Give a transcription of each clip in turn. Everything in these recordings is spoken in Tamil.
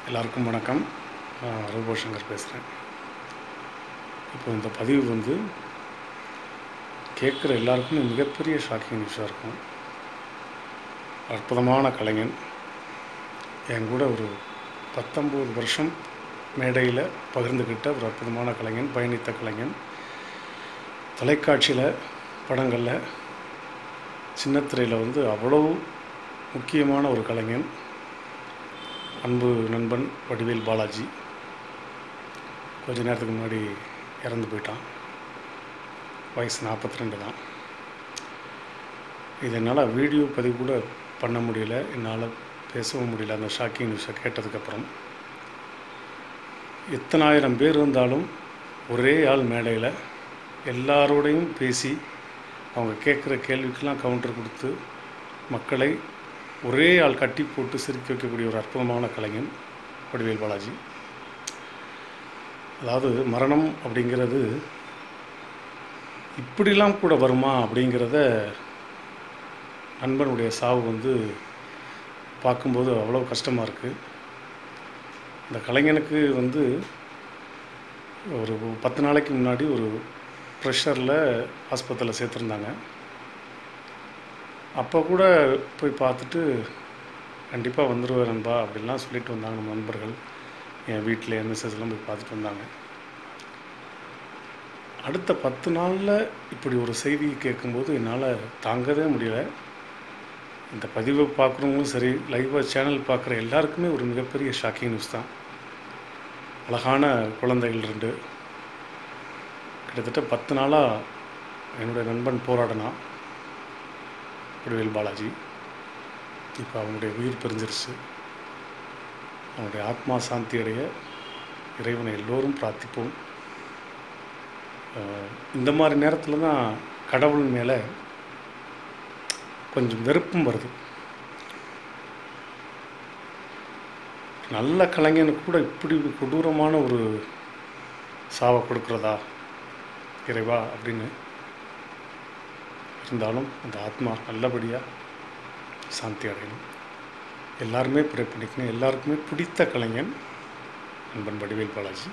எல்லாருக்கும் வணக்கம் நான் ரூபோ சங்கர் பேசுகிறேன் இப்போ இந்த பதிவு வந்து கேட்குற எல்லாருக்குமே மிகப்பெரிய ஷாக்கிங் நியூஸாக இருக்கும் அற்புதமான கலைஞன் என் கூட ஒரு பத்தொம்போது வருஷம் மேடையில் பகிர்ந்துக்கிட்ட ஒரு அற்புதமான கலைஞன் பயணித்த கலைஞன் தொலைக்காட்சியில் படங்களில் சின்னத்திரையில் வந்து அவ்வளவு முக்கியமான ஒரு கலைஞன் அன்பு நண்பன் வடிவேல் பாலாஜி கொஞ்ச நேரத்துக்கு முன்னாடி இறந்து போயிட்டான் வயசு நாற்பத்தி ரெண்டு தான் இது என்னால் வீடியோ பதிவு கூட பண்ண முடியல என்னால் பேசவும் முடியல அந்த ஷாக்கிங் நியூஸை கேட்டதுக்கப்புறம் எத்தனாயிரம் பேர் இருந்தாலும் ஒரே ஆள் மேடையில் எல்லாரோடையும் பேசி அவங்க கேட்குற கேள்விக்கெல்லாம் கவுண்டர் கொடுத்து மக்களை ஒரே ஆள் கட்டி போட்டு சிரிக்க வைக்கக்கூடிய ஒரு அற்புதமான கலைஞன் வடிவேல் பாலாஜி அதாவது மரணம் அப்படிங்கிறது இப்படிலாம் கூட வருமா அப்படிங்கிறத நண்பனுடைய சாவு வந்து பார்க்கும்போது அவ்வளோ கஷ்டமாக இருக்குது இந்த கலைஞனுக்கு வந்து ஒரு பத்து நாளைக்கு முன்னாடி ஒரு ப்ரெஷரில் ஆஸ்பத்திரியில் சேர்த்துருந்தாங்க அப்போ கூட போய் பார்த்துட்டு கண்டிப்பாக வந்துடுவார் நண்பா அப்படின்லாம் சொல்லிட்டு வந்தாங்க நம்ம நண்பர்கள் என் வீட்டில் என்எஸ்எஸ்லாம் போய் பார்த்துட்டு வந்தாங்க அடுத்த பத்து நாளில் இப்படி ஒரு செய்தி கேட்கும்போது என்னால் தாங்கவே முடியல இந்த பதிவை பார்க்குறவங்களும் சரி லைவாக சேனல் பார்க்குற எல்லாருக்குமே ஒரு மிகப்பெரிய ஷாக்கிங் நியூஸ் தான் அழகான குழந்தைகள் ரெண்டு கிட்டத்தட்ட பத்து நாளாக என்னுடைய நண்பன் போராடினான் வடிவேல் பாலாஜி இப்போ அவனுடைய உயிர் பிரிஞ்சிருச்சு அவனுடைய ஆத்மா சாந்தி அடைய இறைவனை எல்லோரும் பிரார்த்திப்போம் அஹ் இந்த மாதிரி நேரத்தில் தான் கடவுள் மேலே கொஞ்சம் வெறுப்பும் வருது நல்ல கலைஞனுக்கு கூட இப்படி கொடூரமான ஒரு சாவை கொடுக்குறதா இறைவா அப்படின்னு இருந்தாலும் அந்த ஆத்மா நல்லபடியாக சாந்தி அடையணும் எல்லாருமே ப்ரே பண்ணிக்கணும் எல்லாருக்குமே பிடித்த கலைஞன் நண்பன் வடிவேல் பாலாஜி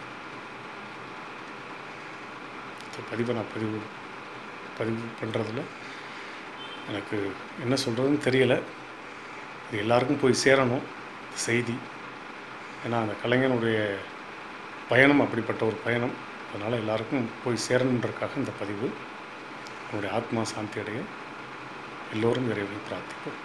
இந்த பதிவை நான் பதிவு பதிவு பண்ணுறதுல எனக்கு என்ன சொல்கிறதுன்னு தெரியலை இது எல்லாருக்கும் போய் சேரணும் செய்தி ஏன்னா அந்த கலைஞனுடைய பயணம் அப்படிப்பட்ட ஒரு பயணம் அதனால் எல்லாருக்கும் போய் சேரணுன்றக்காக இந்த பதிவு அவனுடைய ஆத்மா சாந்தி அடைய எல்லோரும் இறைவனை பிரார்த்திப்போம்